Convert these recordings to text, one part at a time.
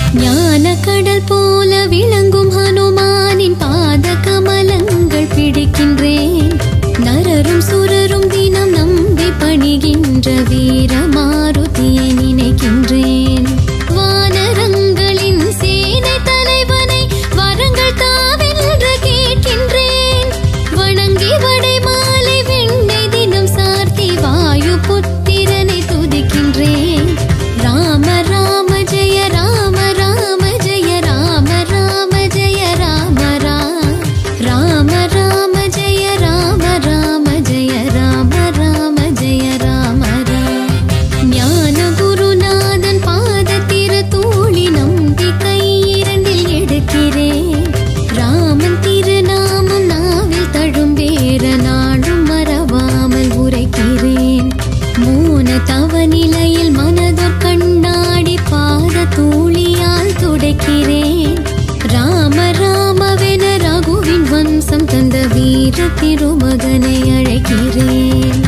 ஞான கடல் போல விளங்கும் ஹனுமானின் பாத கமலங்கள் பிடிக்கின்றேன் நரரும் சுரரும் தினம் நம்பி பணிகின்ற வீர மாருதியை நினைக்கின்றேன் வானரங்களின் சேனை தலைவனை வரங்கள் தாவென்று கேட்கின்றேன் வணங்கி வடை மாலை வெண்ணை தினம் சார்த்தி வாயு புத்திரனை துதிக்கின்றேன் ராம ராம ஜெய ராம ராம ஜெய ராம ராம ஜெய ராம ராம ராம ராம ஜெய ராம ராம ஜெய ராம ராம ஜெய ராம ராம ஞான குருநாதன் பாத திருத்தூளி நம்பிக்கை இரண்டில் எடுக்கிறேன் ராமன் திருநாமம் நாவில் தழும்பேற நாடும் மறவாமல் உரைக்கிறேன் மூன தவ நிலையில் மனதொர் கண்ணாடி பாத தூளியால் துடைக்கிறேன் ராம ராமவென ரகுவின் வம்சம் தந்த வீர திருமகனை அழைக்கிறேன்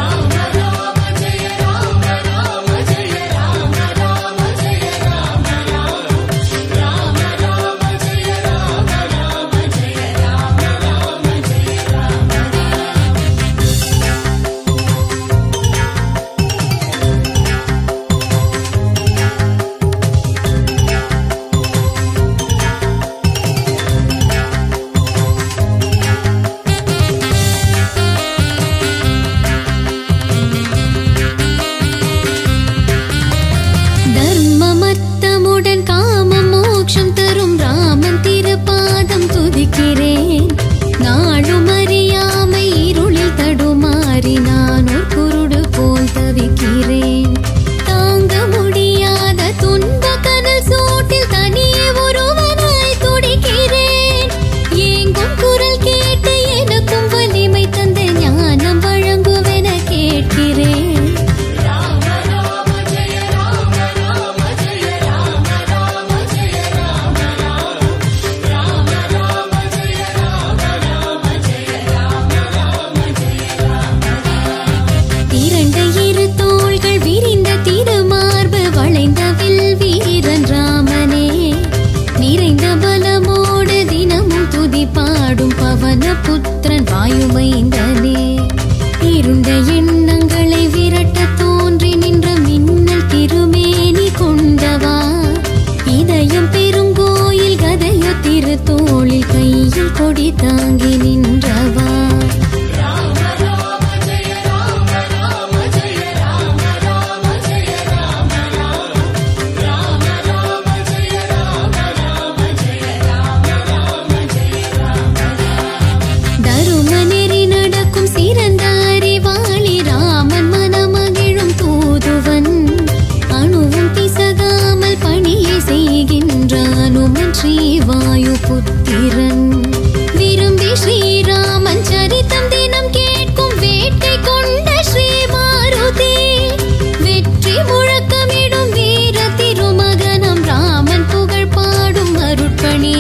தர்மமத்தமுடன் காம மோட்சம் தரும் ராமன் திருப்பாதம் துதிக்கிறேன் நாளும் அறியாமை இருளில் தடுமாறி நான் ஒரு குருடு போல் தவிக்கிறேன் தாங்க முடியாத துன்ப கனல் சூட்டில் தனியே ஒருவனாய் துடிக்கிறேன் ஏங்கும் குரல் கேட்டு எனக்கும் வலிமை தந்த ஞானம் வழங்குவென கேட்கிறேன் இரண்டு இரு தோள்கள் விரிந்த திருமார்பு வளைந்த வில் வீரன் ராமனே நிறைந்த பலமோடு தினமும் துதி பாடும் பவன புத்திரன் வாயுமைந்தனே இருண்ட எண்ணங்களை விரட்ட தோன்றி நின்ற மின்னல் திருமேனி கொண்டவா இதயம் பெருங்கோயில் கதையோ திருத்தோளில் கையில் கொடி தாங்கி நின்றவா தரும நெறி நடக்கும் சிறந்த அறிவாளி ராமன் மனமகிழும் தூதுவன் அணுவும் பிசகாமல் பணியை செய்கின்ற அனுமன் ஸ்ரீவாயு புத்திரன் விரும்பி ஸ்ரீராமன் சரித்தம் தினம் கேட்கும் வேட்கை கொண்ட ஸ்ரீ மாருதி வெற்றி முழக்கமிடும் வீர திருமகனம் ராமன் புகழ் பாடும் அருட்பணி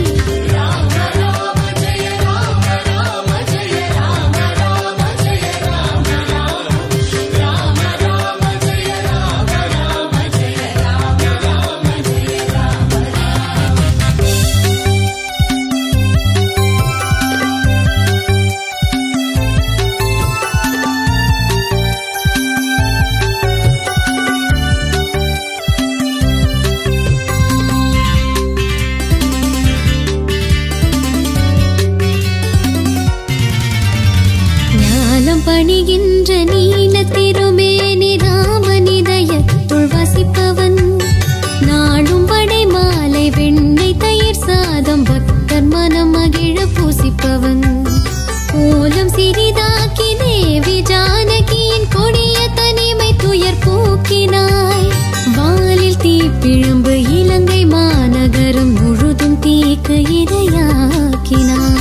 ஞானம் பணிகின்ற நீல திருமேனி ராமனிதயத்துள் வசிப்பவன் நாளும் படை மாலை வெண்ணை தயிர் சாதம் பக்தர் மனம் மகிழ பூசிப்பவன் கோலம் சிறிதாக்கி தேவி ஜானகியின் கொடிய தனிமை துயர் போக்கினாய் வாலில் தீப்பிழம்பு இலங்கை மாநகரம் முழுதும் தீக்கு இரையாக்கினாய்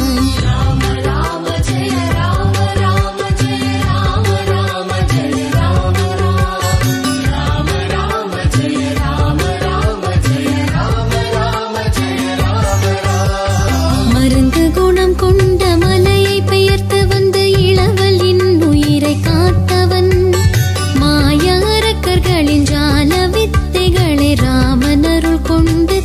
மருந்து குணம் கொண்ட மலையை பெயர்த்து வந்து இளவலின் உயிரை காத்தவன் மாய அரக்கர்களின் ஜால வித்தைகளை ராமனருள் கொண்டு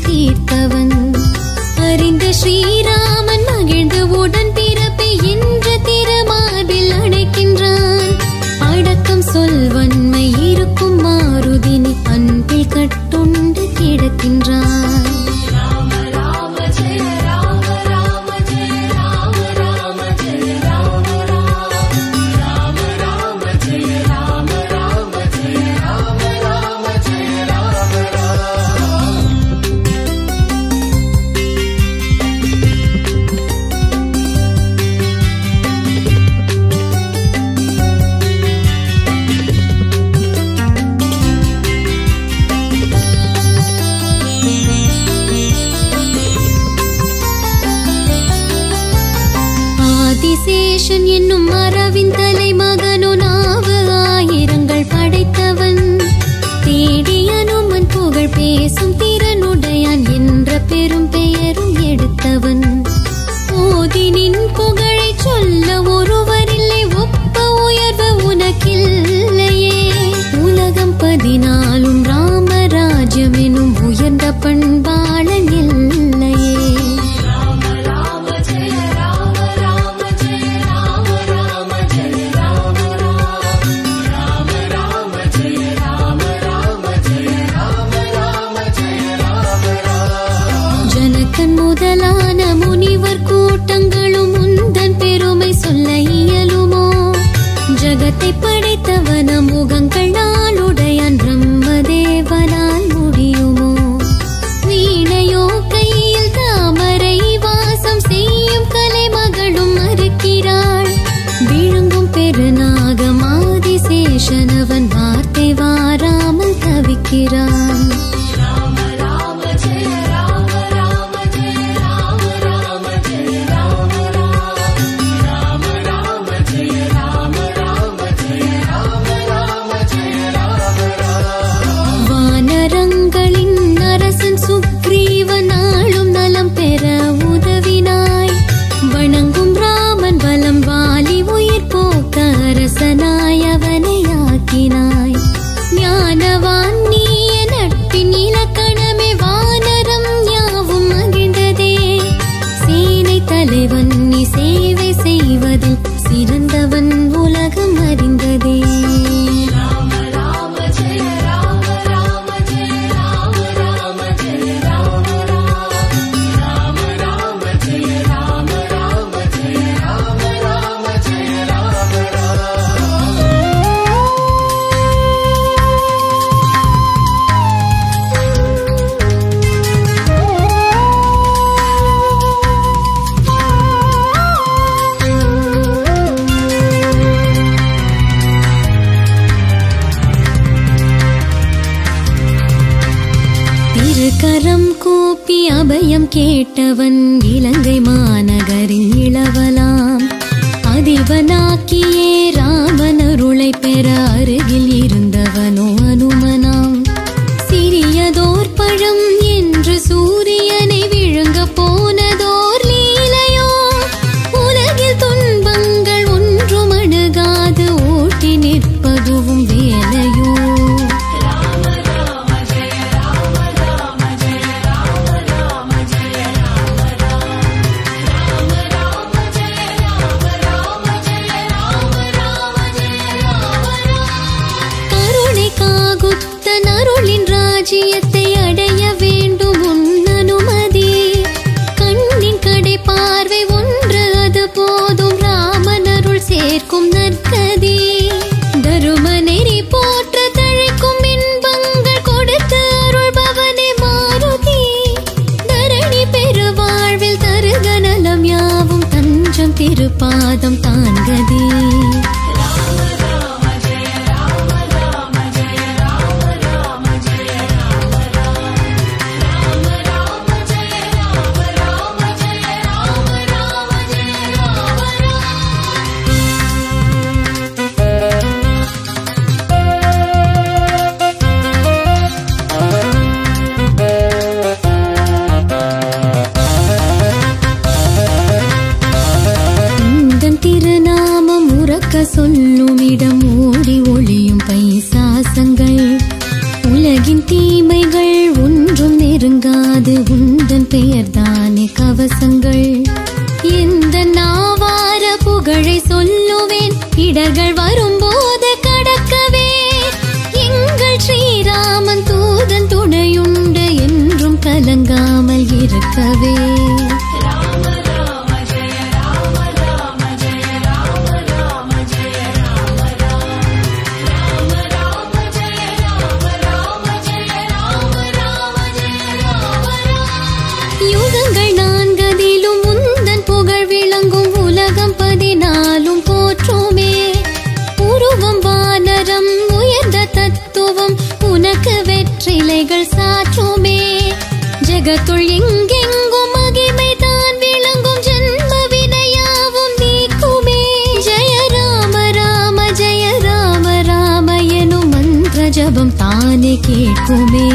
ஆதிசேஷன் என்னும் மரவின் தலை மகனோ நாவு ஆயிரங்கள் படைத்தவன் தேடி அனுமன் புகழ் பேசும் திறனுடையான் என்ற பெரும் பெயரும் எடுத்தவன் ஓதினின் புகழை சொல்ல ஒருவரில்லை ஒப்ப உயர்வு உனக்கில்லையே உலகம் பதினாலும் ராமராஜ்யம் எனும் உயர்ந்த பண்பாளன் இல்லையே ஜனக்கன் முதலான முனிவர் கூட்டங்களும் உந்தன் பெருமை சொல்ல இயலுமோ ஜகத்தை படைத்தவன முகங்கள் நாளுடையான் பிரம்மதேவனால் முடியுமோ வீணையோ கையில் தாமரை வாசம் செய்யும் கலைமகளும் மறுக்கிறாள் விழுங்கும் பெருநாகம் ஆதிசேஷனவன் வார்த்தை வாராமல் தவிக்கிறான் வானரங்களின் அரசன் சுக்ரீவன் ஆளும் நலம் பெற உதவினாய் வணங்கும் ராமன் பலம் வாலி உயிர் போக்க அரசனாய் அவனை ஆக்கினாய் ஞானவான் நீய நட்பின் இலக்கணமே வானரம் யாவும் மகிழ்ந்ததே சேனை தலைவன் நீ சேவை செய்வதில் சிறந்தவன் உலகம் அறிந்ததே திருக்கரம் கூப்பி அபயம் கேட்டவன் இலங்கை மாநகரின் இளவலாம் அதிபனாக்கியே ராமன் அருளை பெற அருகில் இருந்தவனோ அனுமனாம் சிறியதோர் பழம் என்று சூரியனை விழுங்க போனதோர் லீலையோ உலகில் துன்பங்கள் ஒன்றும் அணுகாது ஓட்டி நிற்பதுவும் வேலையோ கருணை காகுத்த நருளின் ராஜ்யத்தை அடைய வேண்டும் உன் அனுமதி கண்ணின் கடை பார்வை ஒன்று அது போதும் ராமன் அருள் சேர்க்கும் நற்கதி தரும நெறி போற்ற தழைக்கும் இன்பங்கள் கொடுத்து அருள்பவனே மாருதி தரணி பெருவாழ்வில் தருக நலம் யாவும் தஞ்சம் திருப்பாதம் தான்கதே உந்தன் திருநாமம் உறக்க சொல்லும் இடம் ஓடி ஒளியும் பைசாசங்கள் உலகின் தீமைகள் ஒன்றும் நெருங்காது உந்தன் பெயர்தானே கவசங்கள் எந்த நாவார புகழை சொல்லுவேன் இடர்கள் வரும்போது கடக்கவே எங்கள் ஸ்ரீராமன் தூதன் துணையுண்டு என்றும் கலங்காமல் இருக்கவே யுகங்கள் நான்கதிலும் உந்தன் புகழ் விளங்கும் உலகம் பதினாலும் போற்றுமே உருவம் வானரம் உயர்ந்த தத்துவம் உனக்கு வெற்றிலைகள் சாற்றுமே ஜெகத்துள் எங்கெங்கும் மகிமை தான் விளங்கும் ஜென்ம வினையாவும் நீக்கும் தானே கேட்குமே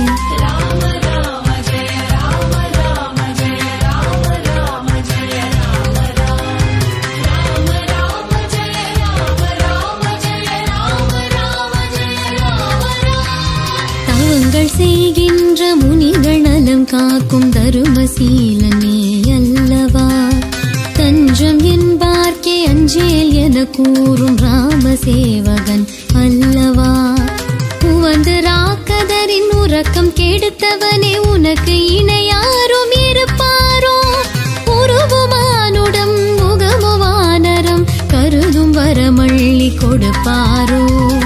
தவங்கள் செய்கின்ற முனிகள் நலம் காக்கும் தருமசீலனே அல்லவா தஞ்சம் என்பார்க்கே அஞ்சேல் என கூறும் ராமசேவகன் அல்லவா உவந்து ராக்கதரின் உறக்கம் கெடுத்தவனே உனக்கு இணையாரும் இருப்பாரோ உருவுமானுடம் முகமுவானரம் கருதும் வரமள்ளி கொடுப்பாரோ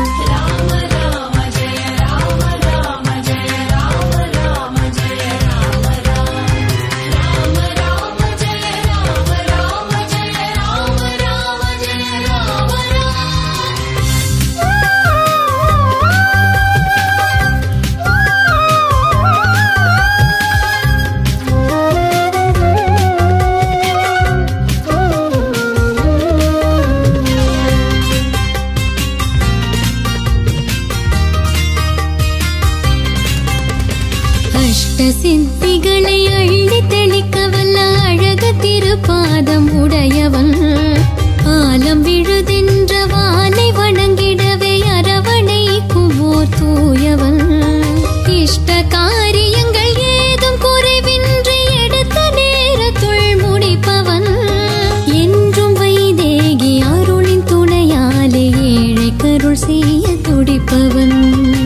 அஷ்ட சித்திகளை அள்ளி தெளிக்க வல்ல அழக திருப்பாதம் உடையவன் ஆலம் விழுதென்ற வானை வணங்கிடவே அரவணைக்கும் ஓர் தூயவன் இஷ்ட காரியங்கள் ஏதும் குறைவின்றி எடுத்த நேரத்துள் முடிப்பவன் என்றும் வைதேகி அருளின் துணையாலே ஏழை கருள் செய்ய துடிப்பவன்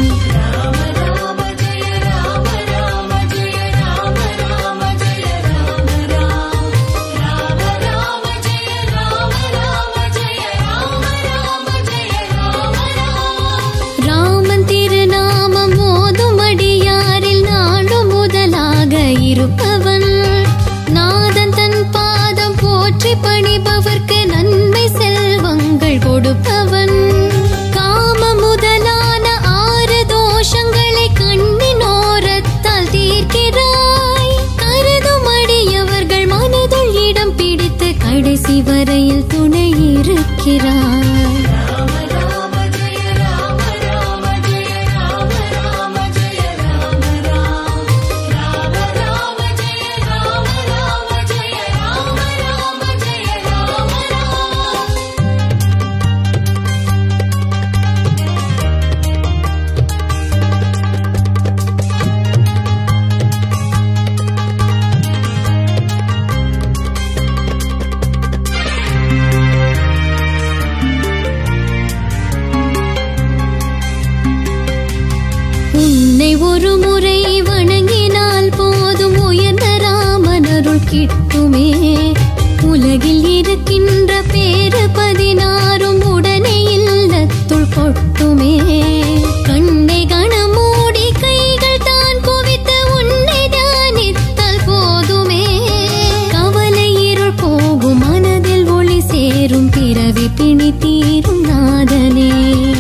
ராமன் திருநாமம் ஓதும் அடியாரில் நாளும் முதலாக இருப்பவன் நாதன் தன் பாதம் போற்றி பணிபவர்க்கு நன்மை செல்வங்கள் கொடுப்பவன் காம முதலான ஆறு தோஷங்களை கண்ணின் ஓரத்தால் தீர்க்கிறாய் கருதும் அடியவர்கள் மனதுள் இடம் பிடித்து கடைசி வரையில் துணை இருக்கிறாய் உன்னை ஒரு முறை வணங்கினால் போதும் உயர்ந்த ராமனருள் கிட்டுமே உலகில் இருக்கின்ற பேரு பதினாறும் உடனே இல்லத்துள் கொட்டுமே கண்ணை கணமூடி கைகள் தான் குவித்து உன்னை தியானித்தால் போதுமே கவலை இருள் போகும் மனதில் ஒளி சேரும் பிறவி பிணி தீரும் நாதனே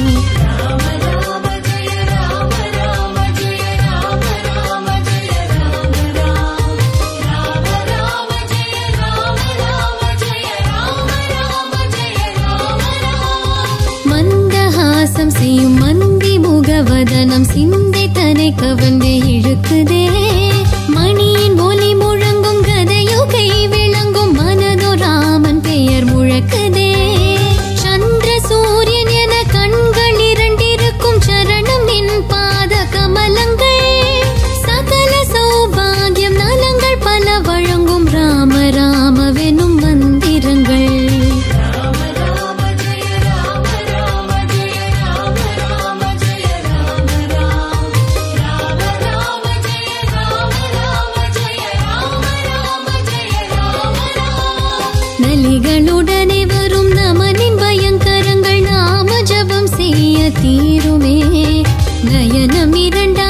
மந்தஹாசம் செய்யும் மந்தி முகவதனம் சிந்தை தனை கவர்ந்து இழுக்குதே மணியின் ஒலி முழங்கும் கதையுகை விளங்கும் மனதோ ராமன் பெயர் முழக்குதே சந்திர சூரியன் என கண்கள் இரண்டிருக்கும் சரணம் நின் பாத கமலங்கள் சகல சௌபாகியம் நலங்கள் பல வழங்கும் ராம ராமவெனும் மந்திரங்கள் நலிகளுடனே வரும் நமனின் பயங்கரங்கள் நாம ஜபம் செய்ய தீருமே நயனம் இரண்டா